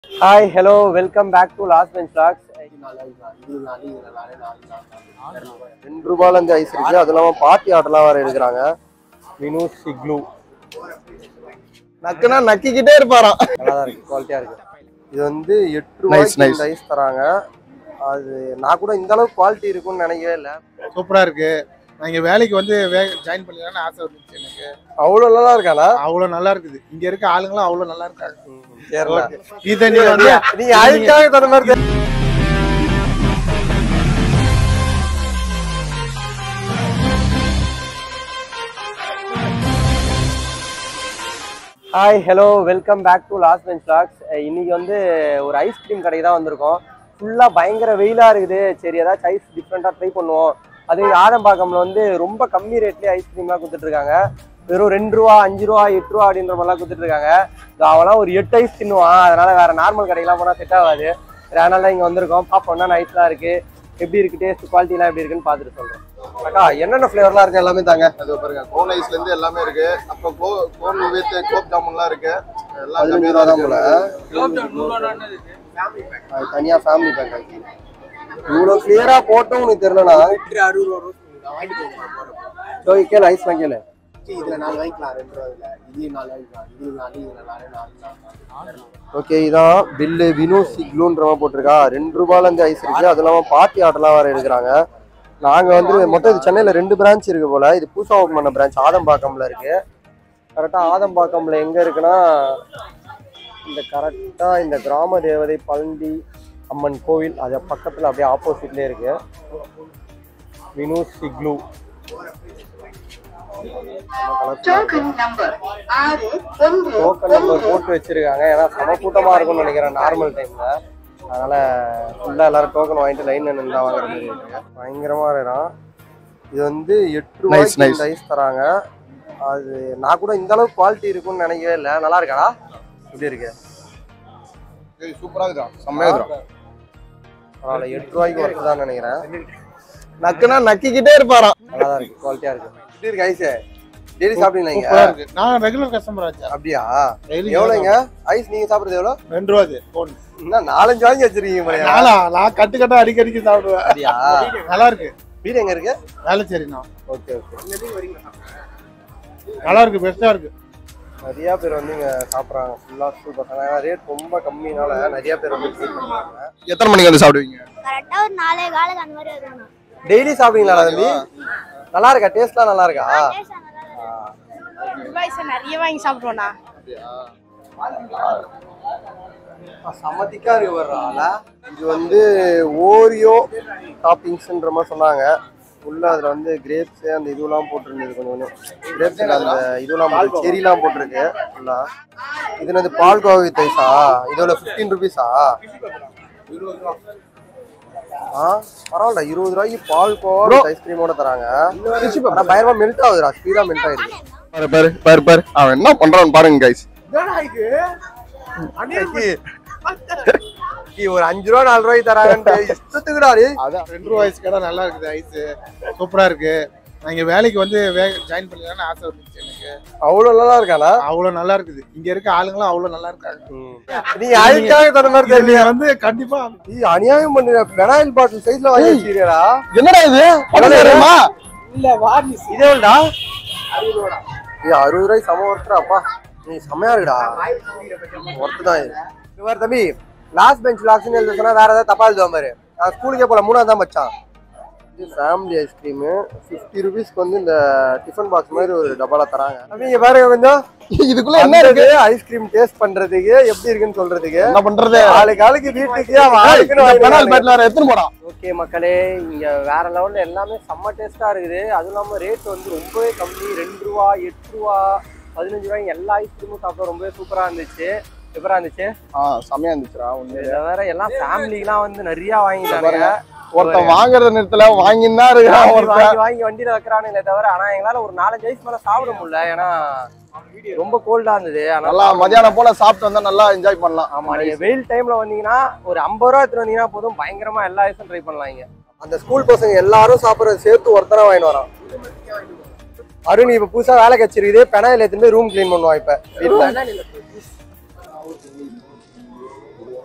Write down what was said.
Hi hello welcome back to last bench talks ரெண்டு ரூபாயில இருந்து ஐஸ் இருக்கு அது இல்லாம பார்ட்டி ஆட்டெல்லாம் வேற எடுக்கிறாங்க மினு சிக்லு நக்குனா நக்கிக்கிட்டே இருப்பாராம் நல்லா தான் இருக்கு குவாலிட்டியா இருக்கு இது வந்து எட்டு Nice, ரூபாய்க்கு nice. இந்த ஐஸ் தராங்க அது நான் கூட இந்த அளவுக்கு குவாலிட்டி இருக்கும்னு நினைக்கவே இல்லை சூப்பரா இருக்கு நான் இங்க வேலைக்கு வந்து ஜாயின் பண்ணிக்கலாம்னு ஆசை வந்துச்சு எனக்கு அவ்வளோ நல்லா இருக்கானா அவ்வளவு நல்லா இருக்குது இங்க இருக்க ஆளுங்களும் அவ்வளவு நல்லா இருக்காங்க கேரளா இதை நீங்க வந்து நீங்க அதுக்காக தர மாதிரி தெரியல. Hi hello welcome back to last bench talks இன்னைக்கு வந்து ஒரு ஐஸ்கிரீம் கடைக்கு தான் வந்திருக்கோம் ஃபுல்லாக பயங்கர வெயிலாக இருக்குது சரி ஏதாச்சும் ஐஸ் டிஃப்ரெண்ட்டாக ட்ரை பண்ணுவோம் அது ஆதம்பாக்கம்ல வந்து ரொம்ப கம்மி ரேட்லேயே ஐஸ்கிரீம்லாம் கொடுத்துட்ருக்காங்க வெறும் ரெண்டு ரூபா அஞ்சு ரூபா எட்டு ரூபா அப்படின்ற மாதிரிலாம் கொடுத்துட்ருக்காங்க அவெல்லாம் ஒரு எட்டு ஐஸ் தின்னுவான் அதனால வேற நார்மல் கடைக்கெல்லாம் போனால் செட் ஆகாது சரி, அதனால தான் இங்கே வந்திருக்கோம் பார்ப்போம் என்ன ஐஸ்லாம் இருக்கு எப்படி இருக்கு டேஸ்ட் குவாலிட்டிலாம் எப்படி இருக்குன்னு பார்த்துட்டு சொல்கிறேன் அக்கா என்னென்ன ஃப்ளேவர்லாம் இருக்கு எல்லாமே தாங்க அது பாருங்க கோன் ஐஸ்ல இருந்து எல்லாமே இருக்கு அப்புறம் கோ கோன் வித் கோப் ஜாமுன்லாம் இருக்கு எல்லாம் பதினஞ்சு கம்மியா ரூபா தான் தான் இருக்கு. போல அது தனியா ஃபேமிலி பேக் ஆகி இவ்வளோ கிளியரா போட்டும் உனக்கு தெரியலனா சரி கேளு ஐஸ்லாம் கேளு இதுல நாலு வாங்கிக்கலாம் ரெண்டு ரூபாய்ல இது நாலு வாங்கிக்கலாம் இது நாலு இதுல நாலு நாலு ஓகே இதான் பில்லு வினு சிக்லூன்றவன் போட்டிருக்கா ரெண்டு ரூபாயில இருந்து ஐஸ் இருக்கு அது இல்லாம பார்ட்டி ஆட்டெல்லாம் வேற எடுக்கிறாங்க நாங்க வந்து மொத்தம் இது சென்னையில ரெண்டு பிரான்ச் இருக்கு போல இது புதுசா ஓப்பன் பண்ண பிரான்ச் ஆதம்பாக்கம்ல இருக்கு கரெக்டா ஆதம்பாக்கம்ல எங்க இருக்குன்னா இந்த கரெக்டா இந்த கிராம தேவதை பழந்தி அம்மன் கோவில் அது பக்கத்துல அப்படியே ஆப்போசிட்லயே இருக்கு வினு சிக்லு டோக்கன் நம்பர் ஆறு ஒன்று டோக்கன் நம்பர் போட்டு வச்சிருக்காங்க ஏன்னா சம கூட்டமா இருக்கும்னு நினைக்கிறேன் நார்மல் டைம்ல அதனால ஃபுல்லா எல்லாரும் டோக்கன் வாங்கிட்டு லைன் நின்று தான் வாங்குற மாதிரி இருக்கு பயங்கரமா இருக்கான் இது வந்து எட்டு Nice, ரூபாய்க்கு nice. இந்த ஐஸ் தராங்க அது நான் கூட இந்த அளவுக்கு குவாலிட்டி இருக்கும்னு நினைக்கவே இல்லை நல்லா இருக்காடா எப்படி இருக்கு ஏய், சூப்பரா இருக்கா செம்மையா இருக்கா பரவாயில்ல எட்டு ரூபாய்க்கு ஒர்த்து தான் நினைக்கிறேன் நக்குனா நக்கிக்கிட்டே இருப்பாராம் நல்லா தான் இருக்கு குவாலிட்டியா இருக்கு எப்படி இருக்கு ஐஸ் டெய்லி சாப்பிட்டீங்களா இங்க சூப்பரா இருக்கு நான் ரெகுலர் கஸ்டமர் ஆச்சா அப்படியா Daily எவ்வளோங்க ஐஸ் நீங்க சாப்பிடுறது எவ்வளோ ரெண்டு ரூபாது கோன் இன்னும் நாலஞ்சு வாங்கி வச்சிருக்கீங்க போலயே. நானா நான் கட்டு கட்டா அடிக்கடிக்கு சாப்பிடுவேன் அப்படியா நல்லா இருக்கு வீடு எங்க இருக்கு வேலைச்சேரிண்ணா ஓகே ஓகே நல்லா இருக்கு பெஸ்டா இருக்கு நிறைய பேர் வந்து இங்க சாப்பிடுறாங்க ஃபுல்லா ஸ்கூல் பசங்க ஏன்னா ரேட் ரொம்ப கம்மினால நிறைய பேர் வந்து ட்ரீட் பண்றாங்க எத்தனை மணிக்கு வந்து சாப்பிடுவீங்க கரெக்டா ஒரு நாலே காலுக்கு அந்த மாதிரி வருவாங்க டெய்லி சாப்பிடுவீங்களா தம்பி நல்லா இருக்கா டேஸ்ட்லாம் நல்லா இருக்கா ரூபாய் சார் நிறைய வாங்கி சாப்பிடுவோண்ணா சமத்திக்கா இருக்கு வர்றால இது வந்து ஓரியோ டாப்பிங்ஸ்ன்ற மாதிரி சொன்னாங்க உள்ள அதுல வந்து கிரேப்ஸ் அந்த இதுவெல்லாம் போட்டிருந்தது கொஞ்சம் கொஞ்சம் கிரேப்ஸ் அந்த இதுவெல்லாம் போட்டு செரிலாம் போட்டிருக்கு ஃபுல்லா இது என்னது பால் கோவா வித் ஐஸா இதோட ஃபிஃப்டீன் ருபீஸா ஆ பரவாயில்ல இருபது ரூபாய்க்கு பால் கோவா வித் ஐஸ்கிரீமோட தராங்க ஆனா பயங்கரமா மெல்ட் ஆகுதுடா ஸ்பீடா மெல்ட் ஆயிடுது பாரு பாரு பாரு பாரு அவன் என்ன பண்றான்னு பாருங்க கைஸ் ஏய், ஒரு அஞ்சு ரூபா நாலு ரூபாய்க்கு தராங்கன்ட்டு இஷ்டத்துக்குடா டேய். அதான் ரெண்டு ரூபா ஐஸ் கடை நல்லா இருக்குது ஐஸ் சூப்பரா இருக்கு நான் இங்க வேலைக்கு வந்து ஜாயின் பண்ணிக்கலாம்னு ஆசை வந்துச்சு எனக்கு அவ்வளவு நல்லா இருக்கானா அவ்வளவு நல்லா இருக்குது இங்க இருக்க ஆளுங்களும் அவ்வளவு நல்லா இருக்காங்க நீங்க அதுக்காக தர மாதிரி தெரியல நீங்க வந்து கண்டிப்பா நீ அநியாயம் பண்ணுற பெனாயில் பாட்டில் சைஸ்ல வாங்கி வச்சிருக்கா என்னடா இது பணம் தெரியுமா இதே உண்டா ஏய் அறுபது ரூபாய் சம ஒர்த்துறாப்பா நீ செம்மையா இருக்குடா ஒர்த்து தான் இது இங்க பாரு தம்பி லாஸ்ட் பெஞ்ச் லாஸ்ட்னு எழுத சொன்னா வேற ஏதாவது தப்பா எழுதுவா பாரு நான் ஸ்கூலுக்கே போல மூணாவது தான் மச்சான் இது ஃபேமிலி ஐஸ்கிரீமு ஃபிஃப்டி ருபீஸ்க்கு வந்து இந்த டிஃபன் பாக்ஸ் மாதிரி ஒரு டப்பால தராங்க தம்பி இங்க பாருங்க கொஞ்சம் இதுக்குள்ள என்ன இருக்கு ஐஸ்கிரீம் டேஸ்ட் பண்றதுக்கு எப்படி இருக்குன்னு சொல்றதுக்கு என்ன பண்றது ஆளுக்கு ஆளுக்கு வீட்டுக்கு அவன் ஆளுக்குன்னு வாங்கிட்டு பெனால் வராங்க. பேட்ல வேற எத்தனை போடா ஓகே மக்களே இங்க வேற லெவல்ல எல்லாமே செம்ம டேஸ்டா இருக்குது அதுவும் இல்லாம ரேட் வந்து ரொம்பவே கம்மி ரெண்டு ரூபா எட்டு ரூபா பதினஞ்சு ரூபாய் எல்லா ஐஸ்கிரீமும் சாப்பிட ரொம்பவே சூப்பரா இருந்துச்சு எப்பரா இருந்துச்சு ஆ செமையா இருந்துச்சுடா ஒண்ணு இதுல வேற எல்லாம் ஃபேமிலிலாம் வந்து நிறைய வாங்கிட்டாங்க ஒருத்தன் வாங்குறத நேரத்துல வாங்கின்னு தான் இருக்கான் வாங்கி ஒருத்தன் வாங்கி வாங்கி வண்டியில வைக்கிறானுங்களே தவிர ஆனா எங்களால ஒரு நாலஞ்சு ஐஸ் மேல சாப்பிட முடியல ஏன்னா ரொம்ப கோல்டா இருந்தது நல்லா அதனால மதியானம் போல சாப்பிட்டு வந்தா நல்லா என்ஜாய் பண்ணலாம் ஆமா நீங்க வெயில் டைம்ல வந்தீங்கன்னா ஒரு ஐம்பது ரூபா எடுத்துட்டு வந்தீங்கன்னா போதும் பயங்கரமா எல்லா ஐஸும் ட்ரை பண்ணலாம் இங்க அந்த ஸ்கூல் பசங்க எல்லாரும் சாப்பிடுறது சேர்த்து ஒருத்தரா வாங்கிட்டு வரான் அருண் இப்ப புதுசா வேலை கச்சிருக்குது பெனாயில் எடுத்துட்டு போய் ரூம் க்ளீன் பண்ணுவான் இப்ப வீட்டுல